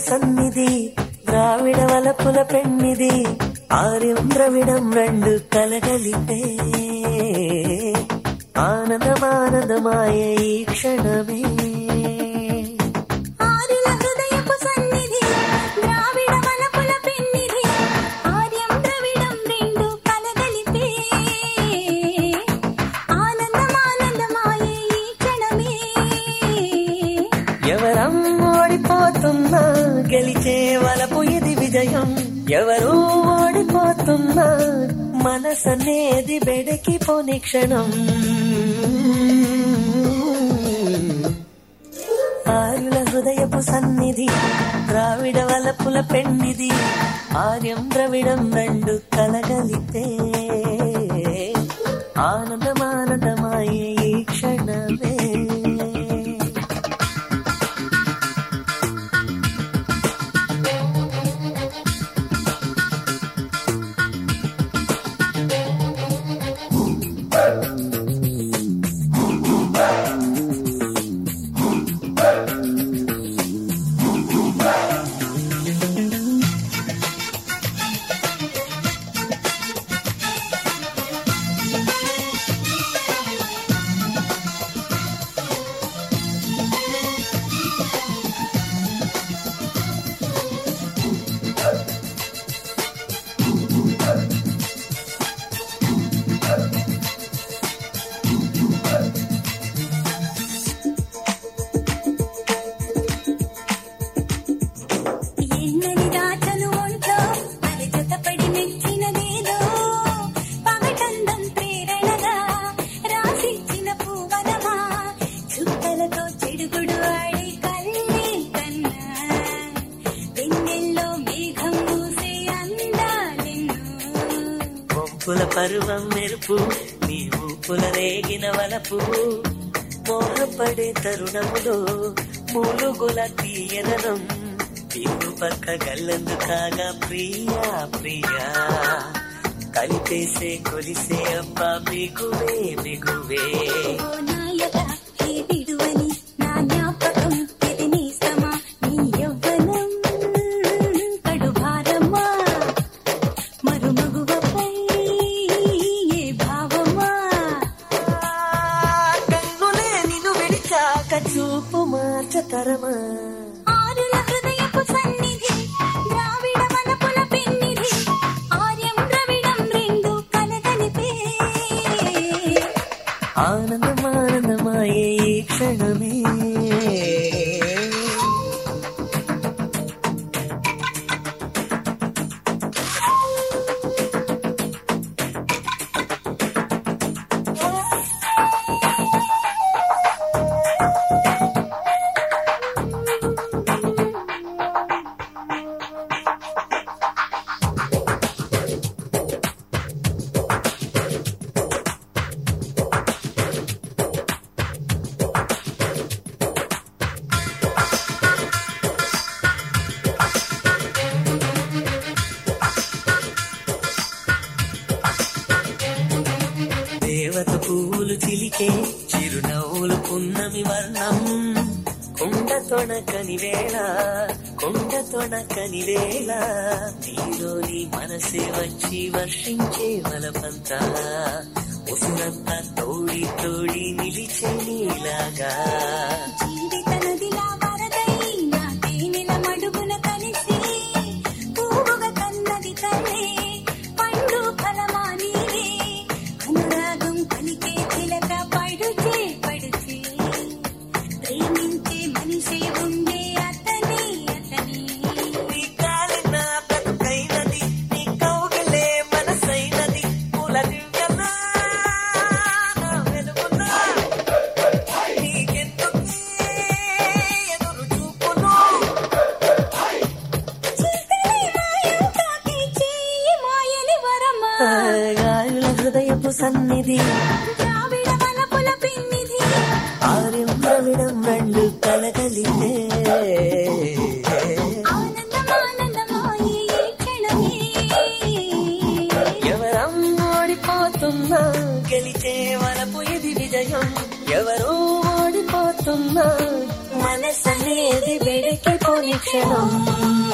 సన్నిధి ద్రావిడ వలపుల పెన్నిది ఆర్యం ద్రవిడం రెండు కలగలిపే ఆనందమానందమాయ ఈ క్షణమే ఆరుల హృదయపు సన్నిధి ద్రావిడ వలపుల పెన్నిధి ఆర్యం ద్రవిడం రెండు కలగలిపే ఆనందమానందమాయే ఈ క్షణమే ఎవరం ఓడిపోతున్నా గెలిచే వలపు ఇది విజయం ఎవరు ఓడిపోతున్నా మనసనేది బెడకి పోని క్షణం ఆరుల హృదయపు సన్నిధి ద్రావిడ వలపుల పెన్నిది ఆర్యం ద్రవిడం రెండు కలగలితే ఆనందమానందమాయే ఈ క్షణమే ఎన్నని దాచను ఒంట్లో అది జతపడి మెచ్చినదేదో పగటందం ప్రేరణగా రాసిచ్చిన పూవనమా చుక్కలతో చెడుగుడు ఆడే కళ్ళే కన్నా వెన్నెల్లో మేఘం మూసే అందాలెన్నో పంపుల పరువం మెరుపు నీ ఊపుల రేగిన వలపు మోహపడే తరుణములో మూలుగుల తీయదనం తీరు పక్క గల్లందు కాగా ప్రియా ప్రియా కలిపేసే కొలిసే అబ్బా మిగువే మిగువే ఓ నాయక హే విడువని నా జ్ఞాపకం ఇది నేస్తమా నీ యవ్వనం కడు భారమా మరుమగువపై ఏ భావమా కన్నులే నిన్ను విడిచాక చూపు మార్చతరమా ఆరుల హృదయపు సన్నిధి ద్రావిడ వనపుల పెన్నిధి ఆర్యం ద్రవిడం రెండు కలగలిపే ఆనందమానందమాయే ఈ క్షణమే దేవత పువ్వులు చిలికే చిరునవ్వులు పున్నమి వర్ణం కొండ తొణకని వేళ కొండ తొణకని వేళ నీలోని మనసే వచ్చి వర్షించే వలపంతా ఉసురంతా తోడి తోడి నిలిచే నీలాగా జీవిత నదిలా వరదై నా తేనెల మడుగున కలిసి పువ్వుగా కన్నది తల్లే పండు ఫలమా నీవే అనురాగం పలికే చిలక పడుచే పడుచే ప్రేమించే మనిషి ఉండే అతనే అతనే నీ కాలి నా బ్రతుకైనది, నీ కౌగిలే మనసైనది, పూల దివ్యనా, నా వెలుగునా. నీకెందుకే ఎదురు చూపును? చూస్తేనే మాయం తాకి చేయి మాయని వరమా గాలుల హృదయపు సన్నిధి ద్రావిడ వనపుల పిన్నిధి ఆర్యం ద్రవిడం రెండు కలగలితే ఆనందమానందమాయే ఈ క్షణమే ఎవరం ఓడిపోతున్నా గెలిచే వలపు ఇది విజయం ఎవరు ఓడిపోతున్నా మనసనేది వెడికి పోని క్షణం